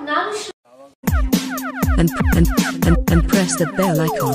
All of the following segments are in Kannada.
ನಾನು and, and, and, and press the bell icon.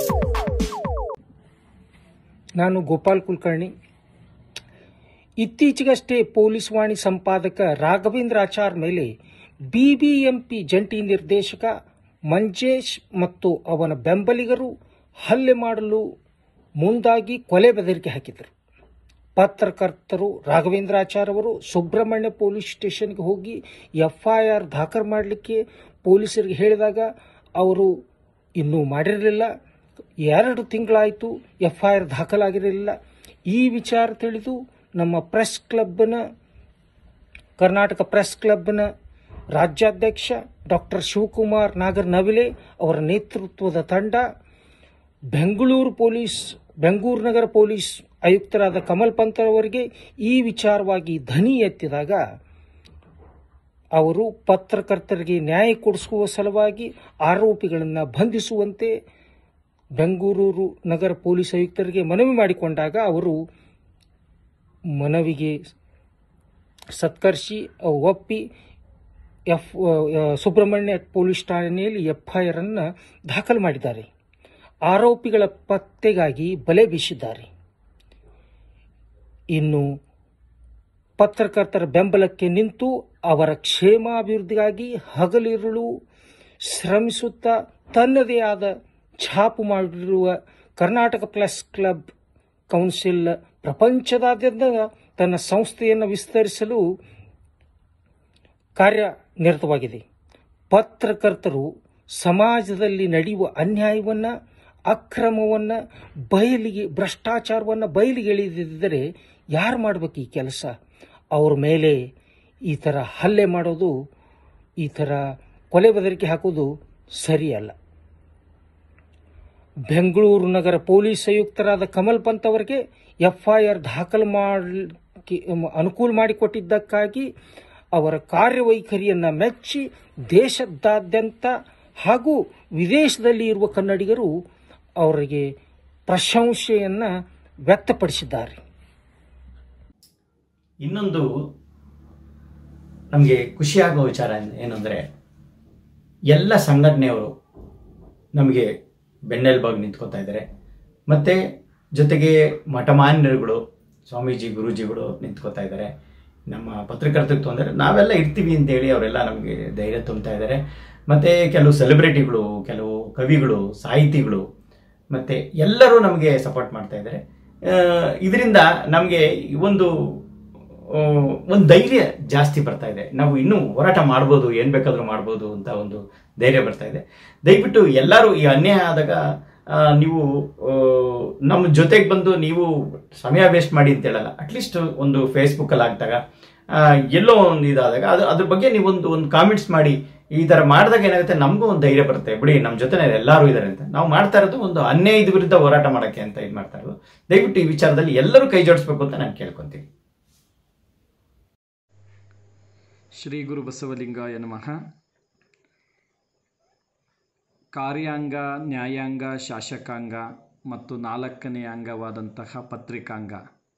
ನಾನು ಗೋಪಾಲ್ ಕುಲಕರ್ಣಿ ಇತ್ತೀಚೆಗಷ್ಟೇ ಪೊಲೀಸ್ ವಾಣಿ ಸಂಪಾದಕ ರಾಘವೇಂದ್ರ ಆಚಾರ್ ಮೇಲೆ ಬಿಬಿಎಂಪಿ ಜಂಟಿ ನಿರ್ದೇಶಕ ಮಂಜೇಶ್ ಮತ್ತು ಅವನ ಬೆಂಬಲಿಗರು ಹಲ್ಲೆ ಮಾಡಲು ಮುಂದಾಗಿ ಕೊಲೆ ಬೆದರಿಕೆ ಹಾಕಿದರು ಪತ್ರಕರ್ತರು ರಾಘವೇಂದ್ರಾಚಾರ್ ಅವರು ಸುಬ್ರಹ್ಮಣ್ಯ ಪೊಲೀಸ್ ಸ್ಟೇಷನ್ಗೆ ಹೋಗಿ ಎಫ್ಐಆರ್ ದಾಖಲು ಮಾಡಲಿಕ್ಕೆ ಪೊಲೀಸರಿಗೆ ಹೇಳಿದಾಗ ಅವರು ಇನ್ನೂ ಮಾಡಿರಲಿಲ್ಲ ಎರಡು ತಿಂಗಳಾಯಿತು ಎಫ್ಐಆರ್ ದಾಖಲಾಗಿರಲಿಲ್ಲ ಈ ವಿಚಾರ ತಿಳಿದು ನಮ್ಮ ಪ್ರೆಸ್ ಕ್ಲಬ್ನ ಕರ್ನಾಟಕ ಪ್ರೆಸ್ ಕ್ಲಬ್ನ ರಾಜ್ಯಾಧ್ಯಕ್ಷ ಡಾಕ್ಟರ್ ಶಿವಕುಮಾರ್ ನಾಗರ್ ನವಿಲೆ ಅವರ ನೇತೃತ್ವದ ತಂಡ ಬೆಂಗಳೂರು ಪೊಲೀಸ್ ಬೆಂಗಳೂರು ನಗರ ಪೊಲೀಸ್ ಆಯುಕ್ತರಾದ ಕಮಲ್ ಪಂತ್ ಅವರಿಗೆ ಈ ವಿಚಾರವಾಗಿ ಧ್ವನಿ ಎತ್ತಿದಾಗ ಅವರು ಪತ್ರಕರ್ತರಿಗೆ ನ್ಯಾಯ ಕೊಡಿಸುವ ಸಲುವಾಗಿ ಆರೋಪಿಗಳನ್ನು ಬಂಧಿಸುವಂತೆ ಬೆಂಗಳೂರು ನಗರ ಪೊಲೀಸ್ ಆಯುಕ್ತರಿಗೆ ಮನವಿ ಮಾಡಿಕೊಂಡಾಗ ಅವರು ಮನವಿಗೆ ಸತ್ಕರಿಸಿ ಒಪ್ಪಿ ಎಫ್ ಸುಬ್ರಹ್ಮಣ್ಯ ಪೊಲೀಸ್ ಠಾಣೆಯಲ್ಲಿ ಎಫ್ಐಆರ್ ಅನ್ನು ದಾಖಲು ಮಾಡಿದ್ದಾರೆ ಆರೋಪಿಗಳ ಪತ್ತೆಗಾಗಿ ಬಲೆ ಬೀಸಿದ್ದಾರೆ ಇನ್ನು ಪತ್ರಕರ್ತರ ಬೆಂಬಲಕ್ಕೆ ನಿಂತು ಅವರ ಕ್ಷೇಮಾಭಿವೃದ್ಧಿಗಾಗಿ ಹಗಲಿರುಳು ಶ್ರಮಿಸುತ್ತಾ ತನ್ನದೇ ಆದ ಛಾಪು ಮಾಡಿರುವ ಕರ್ನಾಟಕ ಪ್ಲಸ್ ಕ್ಲಬ್ ಕೌನ್ಸಿಲ್ ಪ್ರಪಂಚದಾದ್ಯಂತ ತನ್ನ ಸಂಸ್ಥೆಯನ್ನು ವಿಸ್ತರಿಸಲು ಕಾರ್ಯನಿರತವಾಗಿದೆ ಪತ್ರಕರ್ತರು ಸಮಾಜದಲ್ಲಿ ನಡೆಯುವ ಅನ್ಯಾಯವನ್ನು ಅಕ್ರಮವನ್ನು ಬಯಲಿಗೆ ಭ್ರಷ್ಟಾಚಾರವನ್ನು ಬಯಲಿಗೆ ಎಳೆದಿದ್ದರೆ ಯಾರು ಮಾಡಬೇಕು ಈ ಕೆಲಸ ಅವ್ರ ಮೇಲೆ ಈ ಥರ ಹಲ್ಲೆ ಮಾಡೋದು ಈ ಥರ ಕೊಲೆ ಬೆದರಿಕೆ ಹಾಕೋದು ಸರಿಯಲ್ಲ ಬೆಂಗಳೂರು ನಗರ ಪೊಲೀಸ್ ಆಯುಕ್ತರಾದ ಕಮಲ್ ಪಂತ್ ಅವರಿಗೆ ಎಫ್ಐಆರ್ ದಾಖಲು ಮಾಡಲಿಕ್ಕೆ ಅನುಕೂಲ ಮಾಡಿಕೊಟ್ಟಿದ್ದಕ್ಕಾಗಿ ಅವರ ಕಾರ್ಯವೈಖರಿಯನ್ನು ಮೆಚ್ಚಿ ದೇಶದಾದ್ಯಂತ ಹಾಗೂ ವಿದೇಶದಲ್ಲಿ ಇರುವ ಕನ್ನಡಿಗರು ಅವರಿಗೆ ಪ್ರಶಂಸೆಯನ್ನು ವ್ಯಕ್ತಪಡಿಸಿದ್ದಾರೆ ಇನ್ನೊಂದು ನಮಗೆ ಖುಷಿಯಾಗೋ ವಿಚಾರ ಏನಂದರೆ ಎಲ್ಲ ಸಂಘಟನೆಯವರು ನಮಗೆ ಬೆನ್ನೆಲುಬಾಗಿ ನಿಂತ್ಕೋತಾ ಇದ್ದಾರೆ ಮತ್ತು ಜೊತೆಗೆ ಮಠಮಾನ್ಯರುಗಳು ಸ್ವಾಮೀಜಿ ಗುರೂಜಿಗಳು ನಿಂತ್ಕೋತಾ ಇದ್ದಾರೆ ನಮ್ಮ ಪತ್ರಕರ್ತರಿಗೆ ತೊಂದರೆ ನಾವೆಲ್ಲ ಇರ್ತೀವಿ ಅಂತೇಳಿ ಅವರೆಲ್ಲ ನಮಗೆ ಧೈರ್ಯ ತುಂಬ್ತಾ ಇದ್ದಾರೆ ಮತ್ತು ಕೆಲವು ಸೆಲೆಬ್ರಿಟಿಗಳು ಕೆಲವು ಕವಿಗಳು ಸಾಹಿತಿಗಳು ಮತ್ತು ಎಲ್ಲರೂ ನಮಗೆ ಸಪೋರ್ಟ್ ಮಾಡ್ತಾ ಇದ್ದಾರೆ ಇದರಿಂದ ನಮಗೆ ಒಂದು ಆ, ಒಂದು ಧೈರ್ಯ ಜಾಸ್ತಿ ಬರ್ತಾ ಇದೆ ನಾವು ಇನ್ನೂ ಹೋರಾಟ ಮಾಡ್ಬೋದು ಏನು ಬೇಕಾದರೂ ಮಾಡ್ಬೋದು ಅಂತ ಒಂದು ಧೈರ್ಯ ಬರ್ತಾ ಇದೆ ದಯವಿಟ್ಟು ಎಲ್ಲರೂ ಈ ಅನ್ಯಾಯ ಆದಾಗ ಆ, ನೀವು ಆ, ನಮ್ಮ ಜೊತೆಗೆ ಬಂದು ನೀವು ಸಮಯ ವೇಸ್ಟ್ ಮಾಡಿ ಅಂತ ಹೇಳಲ್ಲ ಅಟ್ಲೀಸ್ಟ್ ಒಂದು ಫೇಸ್ಬುಕ್ಕಲ್ಲಿ ಹಾಕಿದಾಗ ಆ, ಎಲ್ಲೋ ಒಂದು ಇದಾದಾಗ ಅದು ಅದ್ರ ಬಗ್ಗೆ ನೀವು ಒಂದು ಒಂದು ಕಾಮೆಂಟ್ಸ್ ಮಾಡಿ ಈ ಥರ ಮಾಡಿದಾಗ ಏನಾಗುತ್ತೆ ನಮಗೂ ಒಂದು ಧೈರ್ಯ ಬರುತ್ತೆ ಬಿಡಿ ನಮ್ಮ ಜೊತೆ ಎಲ್ಲರೂ ಇದ್ದಾರೆ ಅಂತ ನಾವು ಮಾಡ್ತಾ ಇರೋದು ಒಂದು ಅನ್ಯಾಯದ ವಿರುದ್ಧ ಹೋರಾಟ ಮಾಡೋಕ್ಕೆ ಅಂತ ಇದು ಮಾಡ್ತಾ ಇರೋದು ದಯವಿಟ್ಟು ಈ ವಿಚಾರದಲ್ಲಿ ಎಲ್ಲರೂ ಕೈ ಜೋಡಿಸ್ಬೇಕು ಅಂತ ನಾನು ಕೇಳ್ಕೊತೀನಿ ಶ್ರೀ ಗುರು ಬಸವಲಿಂಗಾಯ ನಮಃ ಕಾರ್ಯಾಂಗ ನ್ಯಾಯಾಂಗ ಶಾಸಕಾಂಗ ಮತ್ತು ನಾಲ್ಕನೇ ಅಂಗವಾದಂತಹ ಪತ್ರಿಕಾಂಗ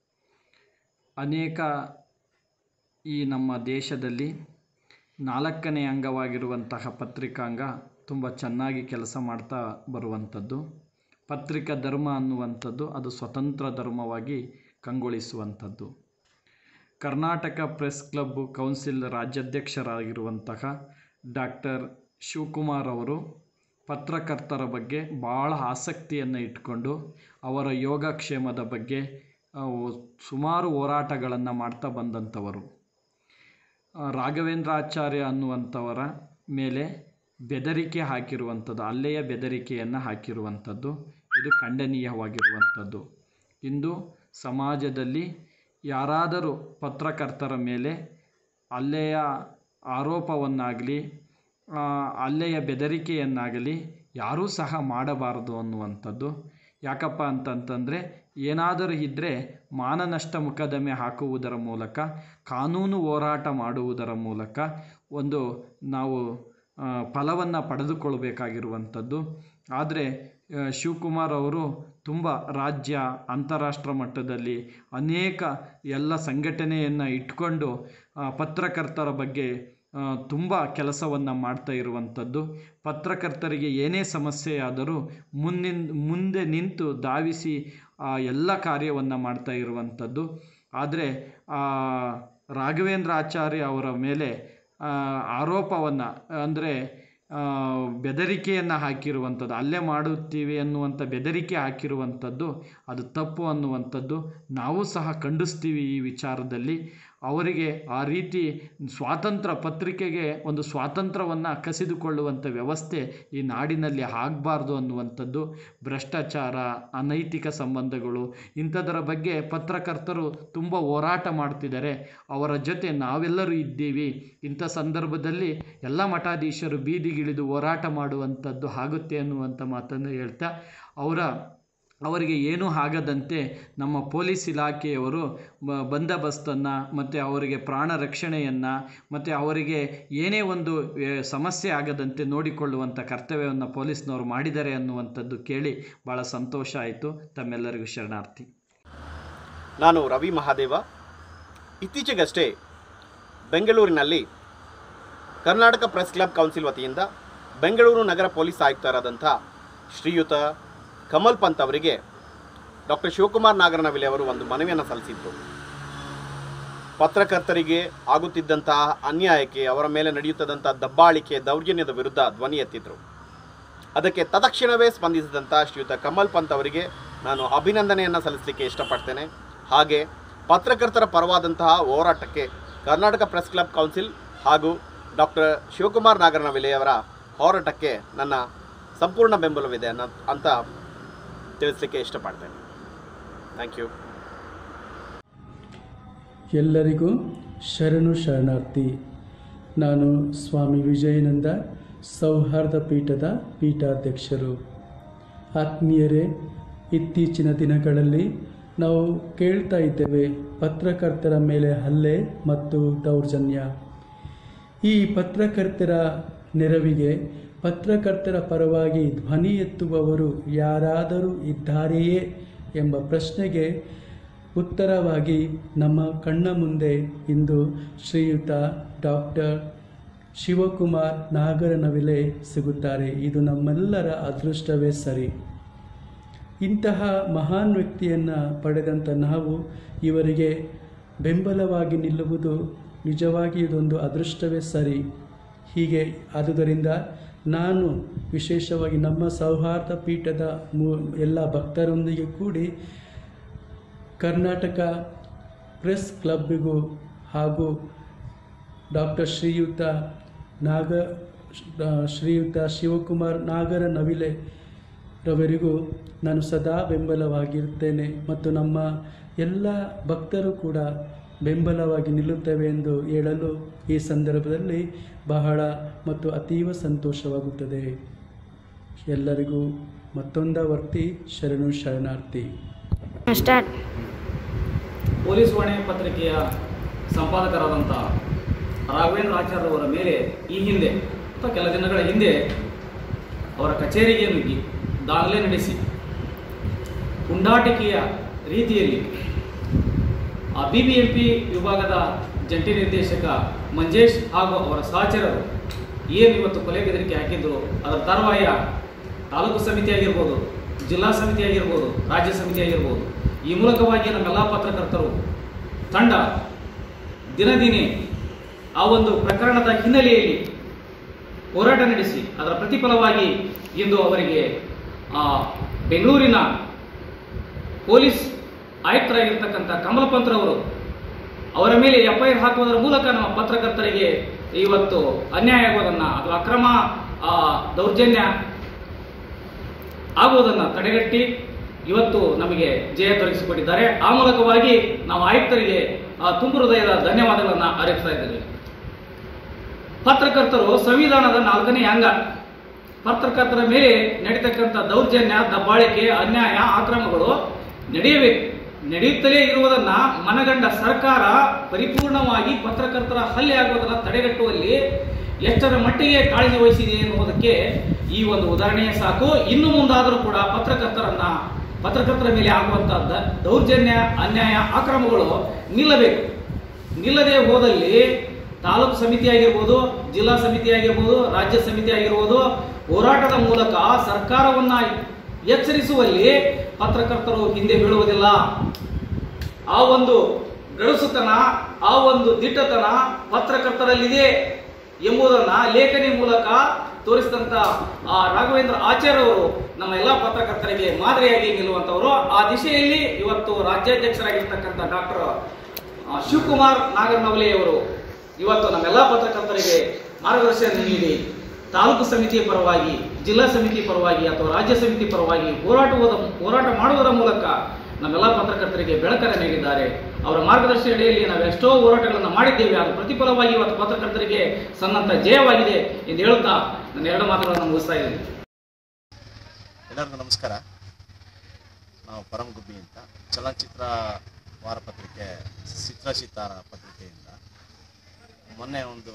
ಅನೇಕ ಈ ನಮ್ಮ ದೇಶದಲ್ಲಿ ನಾಲ್ಕನೇ ಅಂಗವಾಗಿರುವಂತಹ ಪತ್ರಿಕಾಂಗ ತುಂಬ ಚೆನ್ನಾಗಿ ಕೆಲಸ ಮಾಡ್ತಾ ಬರುವಂಥದ್ದು ಪತ್ರಿಕಾ ಧರ್ಮ ಅನ್ನುವಂಥದ್ದು ಅದು ಸ್ವತಂತ್ರ ಧರ್ಮವಾಗಿ ಕಂಗೊಳಿಸುವಂಥದ್ದು ಕರ್ನಾಟಕ ಪ್ರೆಸ್ ಕ್ಲಬ್ ಕೌನ್ಸಿಲ್ ರಾಜ್ಯಾಧ್ಯಕ್ಷರಾಗಿರುವಂತಹ ಡಾಕ್ಟರ್ ಶಿವಕುಮಾರ್ ಅವರು ಪತ್ರಕರ್ತರ ಬಗ್ಗೆ ಭಾಳ ಆಸಕ್ತಿಯನ್ನು ಇಟ್ಕೊಂಡು ಅವರ ಯೋಗಕ್ಷೇಮದ ಬಗ್ಗೆ ಆ, ಸುಮಾರು ಹೋರಾಟಗಳನ್ನು ಮಾಡ್ತಾ ಬಂದಂಥವರು ಆ, ರಾಘವೇಂದ್ರಾಚಾರ್ಯ ಅನ್ನುವಂಥವರ ಮೇಲೆ ಬೆದರಿಕೆ ಹಾಕಿರುವಂಥದ್ದು ಅಲ್ಲೆಯ ಬೆದರಿಕೆಯನ್ನು ಹಾಕಿರುವಂಥದ್ದು ಇದು ಖಂಡನೀಯವಾಗಿರುವಂಥದ್ದು ಇಂದು ಸಮಾಜದಲ್ಲಿ ಯಾರಾದರೂ ಪತ್ರಕರ್ತರ ಮೇಲೆ ಅಲ್ಲೆಯ ಆರೋಪವನ್ನಾಗಲಿ ಅಲ್ಲೆಯ ಬೆದರಿಕೆಯನ್ನಾಗಲಿ ಯಾರೂ ಸಹ ಮಾಡಬಾರದು ಅನ್ನುವಂಥದ್ದು ಯಾಕಪ್ಪ ಅಂತಂತಂದರೆ ಏನಾದರೂ ಇದ್ದರೆ ಮಾನನಷ್ಟ ಮೊಕದ್ದಮೆ ಹಾಕುವುದರ ಮೂಲಕ ಕಾನೂನು ಹೋರಾಟ ಮಾಡುವುದರ ಮೂಲಕ ಒಂದು ನಾವು ಫಲವನ್ನು ಪಡೆದುಕೊಳ್ಬೇಕಾಗಿರುವಂಥದ್ದು ಆದರೆ ಆ, ಶಿವಕುಮಾರ್ ಅವರು ತುಂಬ ರಾಜ್ಯ ಅಂತಾರಾಷ್ಟ್ರ ಮಟ್ಟದಲ್ಲಿ ಅನೇಕ ಎಲ್ಲ ಸಂಘಟನೆಯನ್ನು ಇಟ್ಕೊಂಡು ಆ, ಪತ್ರಕರ್ತರ ಬಗ್ಗೆ ತುಂಬ ಕೆಲಸವನ್ನು ಮಾಡ್ತಾ ಇರುವಂಥದ್ದು ಪತ್ರಕರ್ತರಿಗೆ ಏನೇ ಸಮಸ್ಯೆ ಆದರೂ ಮುನ್ನಿನ್ ಮುಂದೆ ನಿಂತು ಧಾವಿಸಿ ಆ ಎಲ್ಲ ಕಾರ್ಯವನ್ನು ಮಾಡ್ತಾ ಇರುವಂಥದ್ದು ಆದರೆ ರಾಘವೇಂದ್ರ ಆಚಾರ್ಯ ಅವರ ಮೇಲೆ ಆರೋಪವನ್ನು ಅಂದರೆ ಬೆದರಿಕೆಯನ್ನು ಹಾಕಿರುವಂಥದ್ದು ಅಲ್ಲೇ ಮಾಡುತ್ತೀವಿ ಅನ್ನುವಂಥ ಬೆದರಿಕೆ ಹಾಕಿರುವಂಥದ್ದು ಅದು ತಪ್ಪು ಅನ್ನುವಂಥದ್ದು ನಾವು ಸಹ ಖಂಡಿಸ್ತೀವಿ ಈ ವಿಚಾರದಲ್ಲಿ ಅವರಿಗೆ ಆ ರೀತಿ ಸ್ವಾತಂತ್ರ್ಯ ಪತ್ರಿಕೆಗೆ ಒಂದು ಸ್ವಾತಂತ್ರ್ಯವನ್ನು ಕಸಿದುಕೊಳ್ಳುವಂಥ ವ್ಯವಸ್ಥೆ ಈ ನಾಡಿನಲ್ಲಿ ಆಗಬಾರ್ದು ಅನ್ನುವಂಥದ್ದು ಭ್ರಷ್ಟಾಚಾರ ಅನೈತಿಕ ಸಂಬಂಧಗಳು ಇಂಥದರ ಬಗ್ಗೆ ಪತ್ರಕರ್ತರು ತುಂಬ ಹೋರಾಟ ಮಾಡ್ತಿದ್ದಾರೆ ಅವರ ಜೊತೆ ನಾವೆಲ್ಲರೂ ಇದ್ದೀವಿ ಇಂಥ ಸಂದರ್ಭದಲ್ಲಿ ಎಲ್ಲ ಮಠಾಧೀಶರು ಬೀದಿಗಿಳಿದು ಹೋರಾಟ ಮಾಡುವಂಥದ್ದು ಆಗುತ್ತೆ ಅನ್ನುವಂಥ ಮಾತನ್ನು ಹೇಳ್ತಾ ಅವರ ಅವರಿಗೆ ಏನೂ ಆಗದಂತೆ ನಮ್ಮ ಪೊಲೀಸ್ ಇಲಾಖೆಯವರು ಬ ಬಂದೋಬಸ್ತನ್ನು ಮತ್ತು ಅವರಿಗೆ ಪ್ರಾಣ ರಕ್ಷಣೆಯನ್ನು ಮತ್ತು ಅವರಿಗೆ ಏನೇ ಒಂದು ಏ, ಸಮಸ್ಯೆ ಆಗದಂತೆ ನೋಡಿಕೊಳ್ಳುವಂಥ ಕರ್ತವ್ಯವನ್ನು ಪೊಲೀಸ್ನವರು ಮಾಡಿದ್ದಾರೆ ಅನ್ನುವಂಥದ್ದು ಕೇಳಿ ಭಾಳ ಸಂತೋಷ ಆಯಿತು ತಮ್ಮೆಲ್ಲರಿಗೂ ಶರಣಾರ್ಥಿ ನಾನು ರವಿ ಮಹಾದೇವ ಇತ್ತೀಚೆಗಷ್ಟೇ ಬೆಂಗಳೂರಿನಲ್ಲಿ ಕರ್ನಾಟಕ ಪ್ರೆಸ್ ಕ್ಲಬ್ ಕೌನ್ಸಿಲ್ ವತಿಯಿಂದ ಬೆಂಗಳೂರು ನಗರ ಪೊಲೀಸ್ ಆಯುಕ್ತರಾದಂಥ ಶ್ರೀಯುತ ಕಮಲ್ ಪಂತ್ ಅವರಿಗೆ ಡಾಕ್ಟರ್ ಶಿವಕುಮಾರ್ ನಾಗರನವಿಲೆ ಅವರು ಒಂದು ಮನವಿಯನ್ನು ಸಲ್ಲಿಸಿದ್ರು ಪತ್ರಕರ್ತರಿಗೆ ಆಗುತ್ತಿದ್ದಂತಹ ಅನ್ಯಾಯಕ್ಕೆ ಅವರ ಮೇಲೆ ನಡೆಯುತ್ತದಂಥ ದಬ್ಬಾಳಿಕೆ ದೌರ್ಜನ್ಯದ ವಿರುದ್ಧ ಧ್ವನಿ ಎತ್ತಿದ್ರು ಅದಕ್ಕೆ ತತ್ಕ್ಷಣವೇ ಸ್ಪಂದಿಸಿದಂಥ ಶ್ರೀಯುತ ಕಮಲ್ ಪಂತ್ ಅವರಿಗೆ ನಾನು ಅಭಿನಂದನೆಯನ್ನು ಸಲ್ಲಿಸಲಿಕ್ಕೆ ಇಷ್ಟಪಡ್ತೇನೆ ಹಾಗೆ ಪತ್ರಕರ್ತರ ಪರವಾದಂತಹ ಹೋರಾಟಕ್ಕೆ ಕರ್ನಾಟಕ ಪ್ರೆಸ್ ಕ್ಲಬ್ ಕೌನ್ಸಿಲ್ ಹಾಗೂ ಡಾಕ್ಟರ್ ಶಿವಕುಮಾರ್ ನಾಗರನವಿಲೆಯವರ ಹೋರಾಟಕ್ಕೆ ನನ್ನ ಸಂಪೂರ್ಣ ಬೆಂಬಲವಿದೆ ಅನ್ನೋ ಅಂತ ತಿಳಿಸ್ಲಿಕ್ಕೆ ಇಷ್ಟಪಡ್ತೇನೆ ಥ್ಯಾಂಕ್ ಯು ಎಲ್ಲರಿಗೂ ಶರಣು ಶರಣಾರ್ಥಿ ನಾನು ಸ್ವಾಮಿ ವಿಜಯಾನಂದ ಸೌಹಾರ್ದ ಪೀಠದ ಪೀಠಾಧ್ಯಕ್ಷರು ಆತ್ಮೀಯರೇ ಇತ್ತೀಚಿನ ದಿನಗಳಲ್ಲಿ ನಾವು ಕೇಳ್ತಾ ಇದ್ದೇವೆ ಪತ್ರಕರ್ತರ ಮೇಲೆ ಹಲ್ಲೆ ಮತ್ತು ದೌರ್ಜನ್ಯ ಈ ಪತ್ರಕರ್ತರ ನೆರವಿಗೆ ಪತ್ರಕರ್ತರ ಪರವಾಗಿ ಧ್ವನಿ ಎತ್ತುವವರು ಯಾರಾದರೂ ಇದ್ದಾರೆಯೇ ಎಂಬ ಪ್ರಶ್ನೆಗೆ ಉತ್ತರವಾಗಿ ನಮ್ಮ ಕಣ್ಣ ಮುಂದೆ ಇಂದು ಶ್ರೀಯುತ ಡಾಕ್ಟರ್ ಶಿವಕುಮಾರ್ ನಾಗರನವಿಲೆ ಸಿಗುತ್ತಾರೆ ಇದು ನಮ್ಮೆಲ್ಲರ ಅದೃಷ್ಟವೇ ಸರಿ ಇಂತಹ ಮಹಾನ್ ವ್ಯಕ್ತಿಯನ್ನು ಪಡೆದಂಥ ನಾವು ಇವರಿಗೆ ಬೆಂಬಲವಾಗಿ ನಿಲ್ಲುವುದು ನಿಜವಾಗಿ ಇದೊಂದು ಅದೃಷ್ಟವೇ ಸರಿ ಹೀಗೆ ಆದುದರಿಂದ ನಾನು ವಿಶೇಷವಾಗಿ ನಮ್ಮ ಸೌಹಾರ್ದ ಪೀಠದ ಮೂ ಎಲ್ಲ ಭಕ್ತರೊಂದಿಗೆ ಕೂಡಿ ಕರ್ನಾಟಕ ಪ್ರೆಸ್ ಕ್ಲಬ್ಬಿಗೂ ಹಾಗೂ ಡಾಕ್ಟರ್ ಶ್ರೀಯುತ ನಾಗ ಶ್ರೀಯುತ ಶಿವಕುಮಾರ್ ನಾಗರ ನವಿಲೆ ರವರಿಗೂ ನಾನು ಸದಾ ಬೆಂಬಲವಾಗಿರುತ್ತೇನೆ ಮತ್ತು ನಮ್ಮ ಎಲ್ಲ ಭಕ್ತರು ಕೂಡ ಬೆಂಬಲವಾಗಿ ನಿಲ್ಲುತ್ತೇವೆ ಎಂದು ಹೇಳಲು ಈ ಸಂದರ್ಭದಲ್ಲಿ ಬಹಳ ಮತ್ತು ಅತೀವ ಸಂತೋಷವಾಗುತ್ತದೆ ಎಲ್ಲರಿಗೂ ಮತ್ತೊಂದಾವರ್ತಿ ಶರಣು ಶರಣಾರ್ಥಿ ಸ್ಟಾರ್ಟ್ ಪೊಲೀಸ್ ವಾಣಿ ಪತ್ರಿಕೆಯ ಸಂಪಾದಕರಾದಂಥ ರಾಘವೇಂದ್ರ ಆಚಾರ್ಯ ಅವರ ಮೇಲೆ ಈ ಹಿಂದೆ ಅಥವಾ ಕೆಲ ದಿನಗಳ ಹಿಂದೆ ಅವರ ಕಚೇರಿಗೆ ನುಗ್ಗಿ ದಾಖಲೆ ನಡೆಸಿ ಪುಂಡಾಟಿಕೆಯ ರೀತಿಯಲ್ಲಿ ಆ ಬಿ ಬಿ ಎಂ ಪಿ ವಿಭಾಗದ ಜಂಟಿ ನಿರ್ದೇಶಕ ಮಂಜೇಶ್ ಹಾಗೂ ಅವರ ಸಹಚರರು ಏನು ಇವತ್ತು ಕೊಲೆ ಬೆದರಿಕೆ ಹಾಕಿದ್ರು ಅದರ ತರುವಾಯ ತಾಲೂಕು ಸಮಿತಿ ಆಗಿರ್ಬೋದು ಜಿಲ್ಲಾ ಸಮಿತಿ ಆಗಿರ್ಬೋದು ರಾಜ್ಯ ಸಮಿತಿ ಆಗಿರ್ಬೋದು ಈ ಮೂಲಕವಾಗಿ ನಮ್ಮೆಲ್ಲ ಪತ್ರಕರ್ತರು ತಂಡ ದಿನ ದಿನೇ ಆ ಒಂದು ಪ್ರಕರಣದ ಹಿನ್ನೆಲೆಯಲ್ಲಿ ಹೋರಾಟ ನಡೆಸಿ ಅದರ ಪ್ರತಿಫಲವಾಗಿ ಇಂದು ಅವರಿಗೆ ಆ, ಬೆಂಗಳೂರಿನ ಪೊಲೀಸ್ ಆಯುಕ್ತರಾಗಿರ್ತಕ್ಕಂಥ ಕಮಲ್ ಪಂತ್ರವರು ಅವರ ಮೇಲೆ ಎಫ್ಐಆರ್ ಹಾಕುವುದರ ಮೂಲಕ ನಮ್ಮ ಪತ್ರಕರ್ತರಿಗೆ ಇವತ್ತು ಅನ್ಯಾಯ ಆಗುವುದನ್ನ ಅಥವಾ ಅಕ್ರಮ ಆ, ದೌರ್ಜನ್ಯ ಆಗುವುದನ್ನು ತಡೆಗಟ್ಟಿ ಇವತ್ತು ನಮಗೆ ಜಯ ದೊರಕಿಸಿಕೊಟ್ಟಿದ್ದಾರೆ ಆ ಮೂಲಕವಾಗಿ ನಾವು ಆಯುಕ್ತರಿಗೆ ಆ, ತುಂಬು ಹೃದಯದ ಧನ್ಯವಾದಗಳನ್ನು ಅರ್ಪಿಸ್ತಾ ಇದ್ದೇವೆ ಪತ್ರಕರ್ತರು ಸಂವಿಧಾನದ ನಾಲ್ಕನೇ ಅಂಗ ಪತ್ರಕರ್ತರ ಮೇಲೆ ನಡೀತಕ್ಕಂಥ ದೌರ್ಜನ್ಯ ದಬ್ಬಾಳಿಕೆ ಅನ್ಯಾಯ ಆಕ್ರಮಗಳು ನಡೆಯಬೇಕು ನಡೆಯುತ್ತಲೇ ಇರುವುದನ್ನ ಮನಗಂಡ ಸರ್ಕಾರ ಪರಿಪೂರ್ಣವಾಗಿ ಪತ್ರಕರ್ತರ ಹಲ್ಲೆ ಆಗುವುದನ್ನು ತಡೆಗಟ್ಟುವಲ್ಲಿ ಎಷ್ಟರ ಮಟ್ಟಿಗೆ ಕಾಳಜಿ ವಹಿಸಿದೆ ಎನ್ನುವುದಕ್ಕೆ ಈ ಒಂದು ಉದಾಹರಣೆಯೇ ಸಾಕು ಇನ್ನು ಮುಂದಾದರೂ ಕೂಡ ಪತ್ರಕರ್ತರನ್ನ ಪತ್ರಕರ್ತರ ಮೇಲೆ ಆಗುವಂತಹ ದ- ದೌರ್ಜನ್ಯ ಅನ್ಯಾಯ ಆಕ್ರಮಗಳು ನಿಲ್ಲಬೇಕು ನಿಲ್ಲದೆ ಹೋದಲ್ಲಿ ತಾಲೂಕು ಸಮಿತಿ ಆಗಿರ್ಬೋದು ಜಿಲ್ಲಾ ಸಮಿತಿ ಆಗಿರ್ಬೋದು ರಾಜ್ಯ ಸಮಿತಿ ಆಗಿರ್ಬೋದು ಹೋರಾಟದ ಮೂಲಕ ಸರ್ಕಾರವನ್ನ ಎಚ್ಚರಿಸುವಲ್ಲಿ ಪತ್ರಕರ್ತರು ಹಿಂದೆ ಬೀಳುವುದಿಲ್ಲ ಆ ಒಂದು ಗಡಸುತನ ಆ ಒಂದು ದಿಟ್ಟತನ ಪತ್ರಕರ್ತರಲ್ಲಿದೆ ಎಂಬುದನ್ನ ಲೇಖನಿ ಮೂಲಕ ತೋರಿಸಿದಂತ ಆ ರಾಘವೇಂದ್ರ ಆಚಾರ್ಯ ಅವರು ನಮ್ಮ ಎಲ್ಲ ಪತ್ರಕರ್ತರಿಗೆ ಮಾದರಿಯಾಗಿ ನಿಲ್ಲುವಂತವರು ಆ ದಿಶೆಯಲ್ಲಿ ಇವತ್ತು ರಾಜ್ಯಾಧ್ಯಕ್ಷರಾಗಿರ್ತಕ್ಕಂಥ ಡಾಕ್ಟರ್ ಶಿವಕುಮಾರ್ ನಾಗರನವಲೆ ಅವರು ಇವತ್ತು ನಮ್ಮೆಲ್ಲ ಪತ್ರಕರ್ತರಿಗೆ ಮಾರ್ಗದರ್ಶನ ನೀಡಿ ತಾಲೂಕು ಸಮಿತಿಯ ಪರವಾಗಿ ಜಿಲ್ಲಾ ಸಮಿತಿ ಪರವಾಗಿ ಅಥವಾ ರಾಜ್ಯ ಸಮಿತಿ ಪರವಾಗಿ ಹೋರಾಟದ ಹೋರಾಟ ಮಾಡುವುದರ ಮೂಲಕ ನಮ್ಮೆಲ್ಲ ಪತ್ರಕರ್ತರಿಗೆ ಬೆಳಕನ್ನು ನೀಡಿದ್ದಾರೆ ಅವರ ಮಾರ್ಗದರ್ಶನಡಿಯಲ್ಲಿ ನಾವು ಎಷ್ಟೋ ಹೋರಾಟಗಳನ್ನು ಮಾಡಿದ್ದೇವೆ ಅದು ಪ್ರತಿಫಲವಾಗಿ ಇವತ್ತು ಪತ್ರಕರ್ತರಿಗೆ ಸನ್ನಂತ ಜಯವಾಗಿದೆ ಎಂದು ಹೇಳುತ್ತಾ ನನ್ನ ಎರಡು ಮಾತುಗಳನ್ನು ಮುಗಿಸ್ತಾ ಇದ್ದೀನಿ ಎಲ್ಲರಿಗೂ ನಮಸ್ಕಾರ ನಾವು ಪರಂ ಗುಬ್ಬಿ ಅಂತ ಚಲನಚಿತ್ರ ವಾರಪತ್ರಿಕೆ ಚಿತ್ರಚಿತ್ತಾರ ಪತ್ರಿಕೆಯಿಂದ ಮೊನ್ನೆ ಒಂದು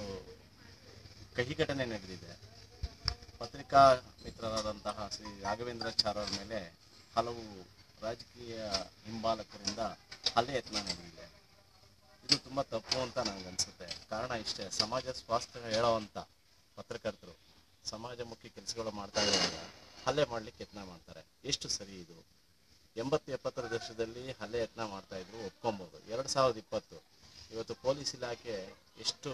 ಕಹಿ ಘಟನೆ ನಡೆದಿದೆ ಪತ್ರಿಕಾ ಮಿತ್ರರಾದಂತಹ ಶ್ರೀ ರಾಘವೇಂದ್ರಾಚಾರ್ಯರ ಮೇಲೆ ಹಲವು ರಾಜಕೀಯ ಹಿಂಬಾಲಕರಿಂದ ಹಲ್ಲೆ ಯತ್ನ ನಡೆದಿದೆ ಇದು ತುಂಬ ತಪ್ಪು ಅಂತ ನನಗನ್ಸುತ್ತೆ ಕಾರಣ ಇಷ್ಟೇ ಸಮಾಜ ಸ್ವಾಸ್ಥ್ಯ ಹೇಳೋವಂಥ ಪತ್ರಕರ್ತರು ಸಮಾಜಮುಖಿ ಕೆಲಸಗಳು ಮಾಡ್ತಾ ಇರುವಾಗ ಹಲ್ಲೆ ಮಾಡ್ಲಿಕ್ಕೆ ಯತ್ನ ಮಾಡ್ತಾರೆ ಎಷ್ಟು ಸರಿ ಇದು ಎಂಬತ್ತು ಎಪ್ಪತ್ತರ ದಶಕದಲ್ಲಿ ಹಲ್ಲೆ ಯತ್ನ ಮಾಡ್ತಾ ಇದ್ರು ಒಪ್ಕೊಬೋದು ಎರಡು ಸಾವಿರದ ಇಪ್ಪತ್ತು ಇವತ್ತು ಪೊಲೀಸ್ ಇಲಾಖೆ ಎಷ್ಟು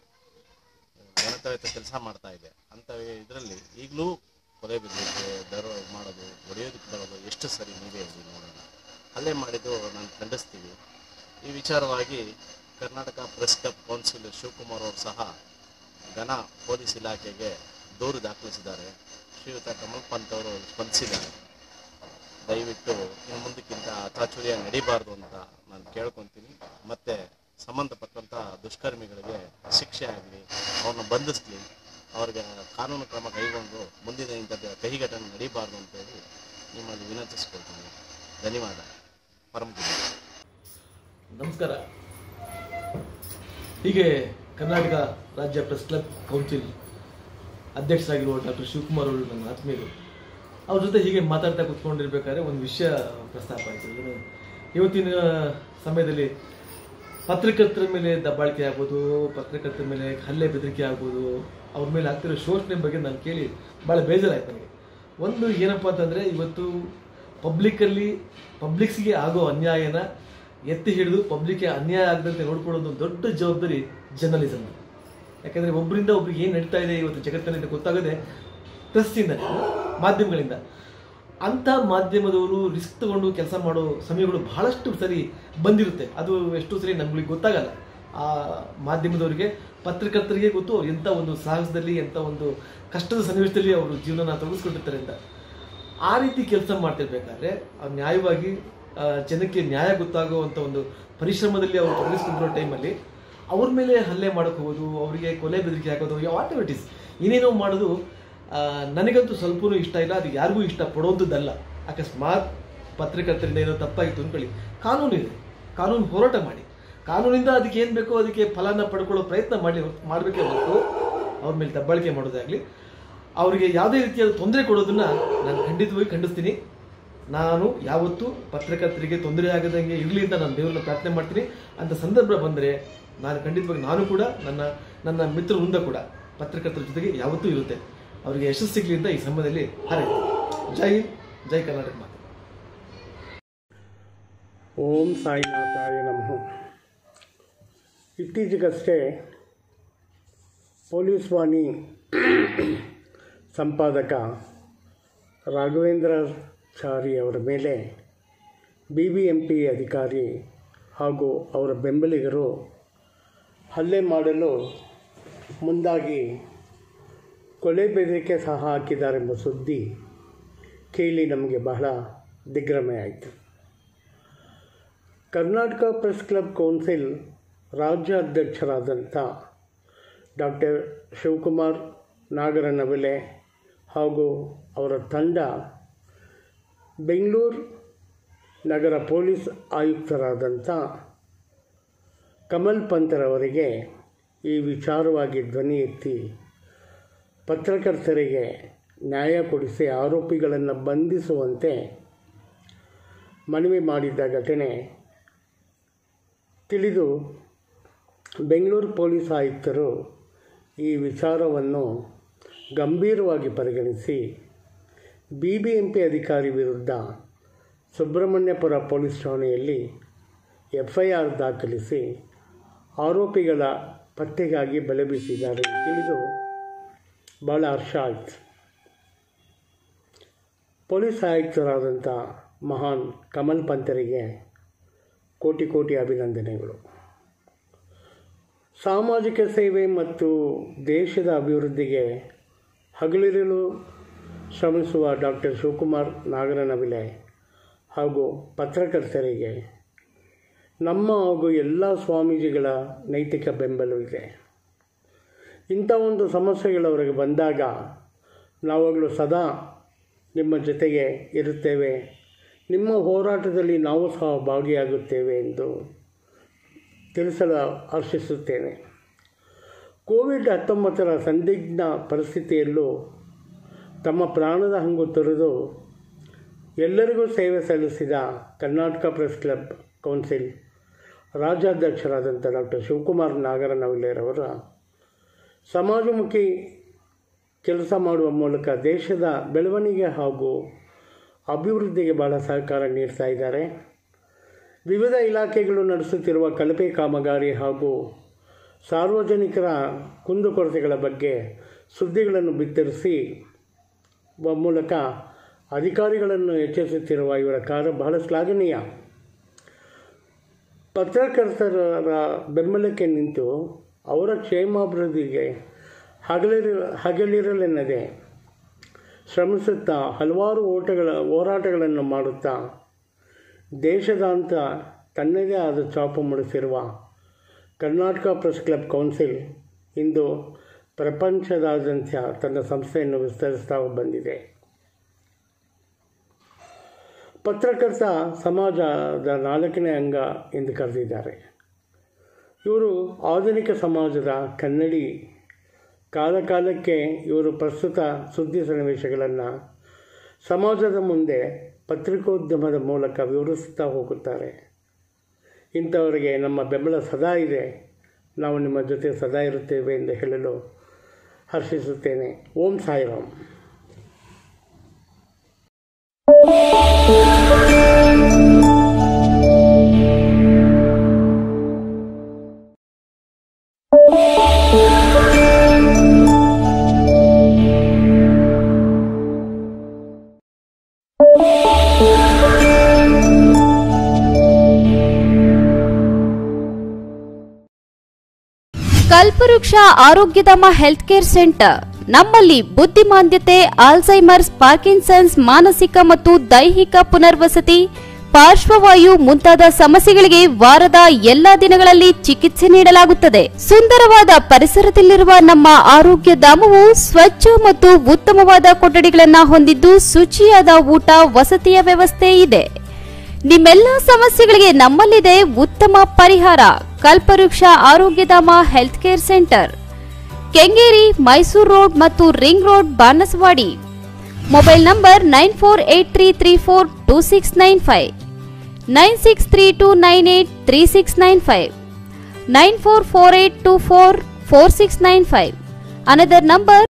ಜನತವೇತ ಕೆಲಸ ಮಾಡ್ತಾ ಇದೆ ಅಂತ ಇದರಲ್ಲಿ ಈಗಲೂ ಕೊಲೆ ಬೆದರಿಕೆ ದರ ಮಾಡೋದು ಹೊಡೆಯೋದಕ್ಕೆ ಬರೋದು ಎಷ್ಟು ಸರಿ ನೀವೇ ಹೇಳಿ ನೋಡೋಣ ಹಲ್ಲೆ ಮಾಡಿದ್ದು ನಾನು ಖಂಡಿಸ್ತೀವಿ ಈ ವಿಚಾರವಾಗಿ Karnataka press club council Shivakumar ಅವರು ಸಹ ಘನ ಪೊಲೀಸ್ ಇಲಾಖೆಗೆ ದೂರು ದಾಖಲಿಸಿದ್ದಾರೆ ಶ್ರೀಯುತ ಕಮಲ್ ಪಂತ್ ಅವರು ಸ್ಪಂದಿಸಿದ್ದಾರೆ ದಯವಿಟ್ಟು ಇನ್ನು ಮುಂದಕ್ಕಿಂತ ಚಾಚುರ್ಯ ನಡಿಬಾರ್ದು ಅಂತ ನಾನು ಕೇಳ್ಕೊತೀನಿ ಮತ್ತೆ ಸಂಬಂಧಪಟ್ಟಂಥ ದುಷ್ಕರ್ಮಿಗಳಿಗೆ ಶಿಕ್ಷೆ ಆಗಲಿ ಅವ್ರನ್ನ ಬಂಧಿಸ್ಲಿ ಅವ್ರಿಗೆ ಕಾನೂನು ಕ್ರಮ ಕೈಗೊಂಡು ಮುಂದಿನ ಇಂಥದ್ದು ಕಹಿ ಘಟನೆ ನಡೀಬಾರ್ದು ಅಂತೇಳಿ ನಿಮ್ಮಲ್ಲಿ ವಿನಂತಿಸ್ಕೊಳ್ತೀನಿ ಧನ್ಯವಾದ ಪರಮಗುರು ನಮಸ್ಕಾರ ಹೀಗೆ ಕರ್ನಾಟಕ ರಾಜ್ಯ ಪ್ರೆಸ್ ಕ್ಲಬ್ ಕೌನ್ಸಿಲ್ ಅಧ್ಯಕ್ಷರಾಗಿರುವ ಡಾಕ್ಟರ್ ಶಿವಕುಮಾರ್ ಅವರು ನನ್ನ ಆತ್ಮೀಯರು ಅವ್ರ ಜೊತೆ ಹೀಗೆ ಮಾತಾಡ್ತಾ ಕೂತ್ಕೊಂಡಿರ್ಬೇಕಾದ್ರೆ ಒಂದು ವಿಷಯ ಪ್ರಸ್ತಾಪ ಆಯಿತು ಏನು ಇವತ್ತಿನ ಸಮಯದಲ್ಲಿ ಪತ್ರಕರ್ತರ ಮೇಲೆ ದಬ್ಬಾಳಿಕೆ ಆಗ್ಬೋದು ಪತ್ರಕರ್ತರ ಮೇಲೆ ಹಲ್ಲೆ ಬೆದರಿಕೆ ಆಗ್ಬೋದು ಅವ್ರ ಮೇಲೆ ಆಗ್ತಿರೋ ಶೋಷಣೆ ಬಗ್ಗೆ ನಾನು ಕೇಳಿ ಭಾಳ ಬೇಜಾರಾಯ್ತು ನನಗೆ ಒಂದು ಏನಪ್ಪ ಅಂತಂದರೆ ಇವತ್ತು ಪಬ್ಲಿಕ್ಕಲ್ಲಿ ಪಬ್ಲಿಕ್ಸ್ಗೆ ಆಗೋ ಅನ್ಯಾಯನ ಎತ್ತಿ ಹಿಡಿದು ಪಬ್ಲಿಕ್ಗೆ ಅನ್ಯಾಯ ಆಗದಂತೆ ನೋಡ್ಕೊಳ್ಳೋದು ಒಂದು ದೊಡ್ಡ ಜವಾಬ್ದಾರಿ ಜರ್ನಲಿಸಮ್ ಯಾಕಂದರೆ ಒಬ್ಬರಿಂದ ಒಬ್ರಿಗೆ ಏನು ನಡೀತಾ ಇದೆ ಇವತ್ತು ಜಗತ್ತಿನಲ್ಲಿ ಗೊತ್ತಾಗದೆ ಪ್ರೆಸ್ಸಿಂದ ಮಾಧ್ಯಮಗಳಿಂದ ಅಂಥ ಮಾಧ್ಯಮದವರು ರಿಸ್ಕ್ ತಗೊಂಡು ಕೆಲಸ ಮಾಡೋ ಸಮಯಗಳು ಬಹಳಷ್ಟು ಸರಿ ಬಂದಿರುತ್ತೆ ಅದು ಎಷ್ಟು ಸರಿ ನಮ್ಗಳಿಗೆ ಗೊತ್ತಾಗಲ್ಲ ಆ ಮಾಧ್ಯಮದವರಿಗೆ ಪತ್ರಕರ್ತರಿಗೆ ಗೊತ್ತು ಅವ್ರು ಎಂಥ ಒಂದು ಸಾಹಸದಲ್ಲಿ ಎಂಥ ಒಂದು ಕಷ್ಟದ ಸನ್ನಿವೇಶದಲ್ಲಿ ಅವರು ಜೀವನನ ತೊಡಗಿಸ್ಕೊಂಡಿರ್ತಾರೆ ಅಂತ ಆ ರೀತಿ ಕೆಲಸ ಮಾಡ್ತಿರ್ಬೇಕಾದ್ರೆ ಅವ್ರು ನ್ಯಾಯವಾಗಿ ಆ, ಜನಕ್ಕೆ ನ್ಯಾಯ ಗೊತ್ತಾಗುವಂಥ ಒಂದು ಪರಿಶ್ರಮದಲ್ಲಿ ಅವರು ತೊಡಗಿಸ್ಕೊಂಡಿರೋ ಟೈಮಲ್ಲಿ ಅವ್ರ ಮೇಲೆ ಹಲ್ಲೆ ಮಾಡೋಕೆ ಹೋಗೋದು ಅವರಿಗೆ ಕೊಲೆ ಬೆದರಿಕೆ ಹಾಕೋದು ವಾಟ್ ಎವರ್ ಇಟ್ ಇಸ್ ಏನೇನೋ ಮಾಡೋದು ಆ, ನನಗಂತೂ ಸ್ವಲ್ಪನೂ ಇಷ್ಟ ಇಲ್ಲ ಅದು ಯಾರಿಗೂ ಇಷ್ಟ ಪಡೋಂಥದ್ದಲ್ಲ ಅಕಸ್ಮಾತ್ ಪತ್ರಕರ್ತರಿಂದ ಏನೋ ತಪ್ಪಾಯಿತು ಅಂದ್ಕೊಳ್ಳಿ ಕಾನೂನು ಇದೆ ಕಾನೂನು ಹೋರಾಟ ಮಾಡಿ ಕಾನೂನಿಂದ ಅದಕ್ಕೆ ಏನು ಬೇಕೋ ಅದಕ್ಕೆ ಫಲನ ಪಡ್ಕೊಳ್ಳೋ ಪ್ರಯತ್ನ ಮಾಡಿ ಮಾಡಬೇಕೇ ಹೊರತು ಅವ್ರ ಮೇಲೆ ದಬ್ಬಾಳಿಕೆ ಮಾಡೋದಾಗಲಿ ಅವರಿಗೆ ಯಾವುದೇ ರೀತಿಯಾದ ತೊಂದರೆ ಕೊಡೋದನ್ನ ನಾನು ಖಂಡಿತವಾಗಿ ಖಂಡಿಸ್ತೀನಿ ನಾನು ಯಾವತ್ತೂ ಪತ್ರಕರ್ತರಿಗೆ ತೊಂದರೆ ಆಗದಂಗೆ ಇರಲಿ ಅಂತ ನಾನು ದೇವರನ್ನ ಪ್ರಾರ್ಥನೆ ಮಾಡ್ತೀನಿ ಅಂತ ಸಂದರ್ಭ ಬಂದರೆ ನಾನು ಖಂಡಿತವಾಗಿ ನಾನು ಕೂಡ ನನ್ನ ನನ್ನ ಮಿತ್ರ ವೃಂದ ಕೂಡ ಪತ್ರಕರ್ತರ ಜೊತೆಗೆ ಯಾವತ್ತೂ ಇರುತ್ತೆ ಅವರಿಗೆ ಯಶಸ್ಸು ಸಿಗಲಿ ಅಂತ ಈ ಸಮಯದಲ್ಲಿ ಹಾರೈತೀನಿ ಜೈ ಹಿಂದ್ ಜೈ ಕರ್ನಾಟಕ ಮಾತು ಓಂ ಸಾಯಿನಾಥಾಯ ನಮಃ ಇತ್ತೀಚೆಗಷ್ಟೇ ಪೊಲೀಸ್ ವಾಣಿ ಸಂಪಾದಕ ರಾಘವೇಂದ್ರಾಚಾರಿ ಅವರ ಮೇಲೆ ಬಿ ಬಿ ಎಂ ಪಿ ಅಧಿಕಾರಿ ಹಾಗೂ ಅವರ ಬೆಂಬಲಿಗರು ಹಲ್ಲೆ ಮಾಡಲು ಮುಂದಾಗಿ ಕೊಲೆ ಬೆದರಿಕೆ ಸಹ ಹಾಕಿದ್ದಾರೆಂಬ ಸುದ್ದಿ ಕೇಳಿ ನಮಗೆ ಬಹಳ ದಿಗ್ಭ್ರಮೆ ಆಯಿತು ಕರ್ನಾಟಕ ಪ್ರೆಸ್ ಕ್ಲಬ್ ಕೌನ್ಸಿಲ್ ರಾಜ್ಯ ಅಧ್ಯಕ್ಷರಾದಂಥ ಡಾಕ್ಟರ್ ಶಿವಕುಮಾರ್ ನಾಗರನವಲೆ ಹಾಗೂ ಅವರ ತಂಡ ಬೆಂಗಳೂರು ನಗರ ಪೊಲೀಸ್ ಆಯುಕ್ತರಾದಂಥ ಕಮಲ್ ಪಂತರವರಿಗೆ ಈ ವಿಚಾರವಾಗಿ ಧ್ವನಿ ಎತ್ತಿ ಪತ್ರಕರ್ತರಿಗೆ ನ್ಯಾಯ ಕೊಡಿಸಿ ಆರೋಪಿಗಳನ್ನು ಬಂಧಿಸುವಂತೆ ಮನವಿ ಮಾಡಿದ್ದ ಘಟನೆ ತಿಳಿದು ಬೆಂಗಳೂರು ಪೊಲೀಸ್ ಆಯುಕ್ತರು ಈ ವಿಚಾರವನ್ನು ಗಂಭೀರವಾಗಿ ಪರಿಗಣಿಸಿ ಬಿ ಬಿ ಎಂ ಪಿ ಅಧಿಕಾರಿ ವಿರುದ್ಧ ಸುಬ್ರಹ್ಮಣ್ಯಪುರ ಪೊಲೀಸ್ ಠಾಣೆಯಲ್ಲಿ ಎಫ್ ಐ ಆರ್ ದಾಖಲಿಸಿ ಆರೋಪಿಗಳ ಪತ್ತೆಗಾಗಿ ಬಲೆ ಬೀಸಿದ್ದಾರೆ ಎಂದು ತಿಳಿದು ಭಾಳ ಹರ್ಷ ಆಯಿತು ಪೊಲೀಸ್ ಆಯುಕ್ತರಾದಂಥ ಮಹಾನ್ ಕಮಲ್ ಪಂತರಿಗೆ ಕೋಟಿ ಕೋಟಿ ಅಭಿನಂದನೆಗಳು ಸಾಮಾಜಿಕ ಸೇವೆ ಮತ್ತು ದೇಶದ ಅಭಿವೃದ್ಧಿಗೆ ಹಗಲಿರಲು ಶ್ರಮಿಸುವ ಡಾಕ್ಟರ್ ಶಿವಕುಮಾರ್ ನಾಗರನವಿಲೆ ಹಾಗೂ ಪತ್ರಕರ್ತರಿಗೆ ನಮ್ಮ ಹಾಗೂ ಎಲ್ಲ ಸ್ವಾಮೀಜಿಗಳ ನೈತಿಕ ಬೆಂಬಲವಿದೆ ಇಂಥ ಒಂದು ಸಮಸ್ಯೆಗಳವರೆಗೆ ಬಂದಾಗ ನಾವಾಗಲೂ ಸದಾ ನಿಮ್ಮ ಜೊತೆಗೆ ಇರುತ್ತೇವೆ ನಿಮ್ಮ ಹೋರಾಟದಲ್ಲಿ ನಾವು ಸಹ ಭಾಗಿಯಾಗುತ್ತೇವೆ ಎಂದು ತಿಳಿಸಲು ಹರ್ಷಿಸುತ್ತೇನೆ ಕೋವಿಡ್ ಹತ್ತೊಂಬತ್ತರ ಸಂದಿಗ್ಧ ಪರಿಸ್ಥಿತಿಯಲ್ಲೂ ತಮ್ಮ ಪ್ರಾಣದ ಹಂಗು ತೊರೆದು ಎಲ್ಲರಿಗೂ ಸೇವೆ ಸಲ್ಲಿಸಿದ ಕರ್ನಾಟಕ ಪ್ರೆಸ್ ಕ್ಲಬ್ ಕೌನ್ಸಿಲ್ ರಾಜ್ಯಾಧ್ಯಕ್ಷರಾದಂಥ ಡಾಕ್ಟರ್ ಶಿವಕುಮಾರ್ ನಾಗರನವಿಲೆಯವರ ಸಮಾಜಮುಖಿ ಕೆಲಸ ಮಾಡುವ ಮೂಲಕ ದೇಶದ ಬೆಳವಣಿಗೆ ಹಾಗೂ ಅಭಿವೃದ್ಧಿಗೆ ಭಾಳ ಸಹಕಾರ ನೀಡ್ತಾ ಇದ್ದಾರೆ ವಿವಿಧ ಇಲಾಖೆಗಳು ನಡೆಸುತ್ತಿರುವ ಕಳಪೆ ಕಾಮಗಾರಿ ಹಾಗೂ ಸಾರ್ವಜನಿಕರ ಕುಂದುಕೊರತೆಗಳ ಬಗ್ಗೆ ಸುದ್ದಿಗಳನ್ನು ಬಿತ್ತರಿಸಿ ಮೂಲಕ ಅಧಿಕಾರಿಗಳನ್ನು ಎಚ್ಚರಿಸುತ್ತಿರುವ ಇವರ ಕಾರ್ಯ ಬಹಳ ಶ್ಲಾಘನೀಯ ಪತ್ರಕರ್ತರ ಬೆಂಬಲಕ್ಕೆ ನಿಂತು ಅವರ ಕ್ಷೇಮಾಭಿವೃದ್ಧಿಗೆ ಹಗಲಿರ ಹಗಲಿರಲೆನ್ನದೆ ಶ್ರಮಿಸುತ್ತಾ ಹಲವಾರು ಓಟಗಳ ಹೋರಾಟಗಳನ್ನು ಮಾಡುತ್ತಾ ದೇಶದಾಂತ ತನ್ನದೇ ಆದ ಛಾಪು ಮೂಡಿಸಿರುವ ಕರ್ನಾಟಕ ಪ್ರೆಸ್ ಕ್ಲಬ್ ಕೌನ್ಸಿಲ್ ಇಂದು ಪ್ರಪಂಚದಾದ್ಯಂತ ತನ್ನ ಸಂಸ್ಥೆಯನ್ನು ವಿಸ್ತರಿಸ್ತಾ ಬಂದಿದೆ ಪತ್ರಕರ್ತ ಸಮಾಜದ ನಾಲ್ಕನೇ ಅಂಗ ಎಂದು ಕರೆದಿದ್ದಾರೆ ಇವರು ಆಧುನಿಕ ಸಮಾಜದ ಕನ್ನಡಿ ಕಾಲಕಾಲಕ್ಕೆ ಇವರು ಪ್ರಸ್ತುತ ಸುದ್ದಿ ಸನ್ನಿವೇಶಗಳನ್ನು ಸಮಾಜದ ಮುಂದೆ ಪತ್ರಿಕೋದ್ಯಮದ ಮೂಲಕ ವಿವರಿಸ್ತಾ ಹೋಗುತ್ತಾರೆ ಇಂಥವರಿಗೆ ನಮ್ಮ ಬೆಂಬಲ ಸದಾ ಇದೆ ನಾವು ನಿಮ್ಮ ಜೊತೆ ಸದಾ ಇರುತ್ತೇವೆ ಎಂದು ಹೇಳಲು ಹರ್ಷಿಸುತ್ತೇನೆ ಓಂ ಸಾಯಿರಾಮ್ ಕಲ್ಪವೃಕ್ಷ ಆರೋಗ್ಯಧಾಮ ಹೆಲ್ತ್ ಕೇರ್ ಸೆಂಟರ್ ನಮ್ಮಲ್ಲಿ ಬುದ್ಧಿಮಾಂದ್ಯತೆ ಆಲ್ಝೈಮರ್ಸ್ ಪಾರ್ಕಿನ್ಸನ್ಸ್ ಮಾನಸಿಕ ಮತ್ತು ದೈಹಿಕ ಪುನರ್ವಸತಿ ಪಾರ್ಶ್ವವಾಯು ಮುಂತಾದ ಸಮಸ್ಯೆಗಳಿಗೆ ವಾರದ ಎಲ್ಲಾ ದಿನಗಳಲ್ಲಿ ಚಿಕಿತ್ಸೆ ನೀಡಲಾಗುತ್ತದೆ ಸುಂದರವಾದ ಪರಿಸರದಲ್ಲಿರುವ ನಮ್ಮ ಆರೋಗ್ಯ ಧಾಮವು ಸ್ವಚ್ಛ ಮತ್ತು ಉತ್ತಮವಾದ ಕೊಠಡಿಗಳನ್ನು ಹೊಂದಿದ್ದು ಶುಚಿಯಾದ ಊಟ ವಸತಿಯ ವ್ಯವಸ್ಥೆ ಇದೆ ನಿಮ್ಮೆಲ್ಲ ಸಮಸ್ಯೆಗಳಿಗೆ ನಮ್ಮಲ್ಲಿದೆ ಉತ್ತಮ ಪರಿಹಾರ Kalpavriksha Arogyadhama health care centre Kengeri Mysuru road ಮತ್ತು ring road Banaswadi mobile number nine four eight three three four two six nine five nine six three two nine eight three six nine five nine four four eight two four four six nine five another number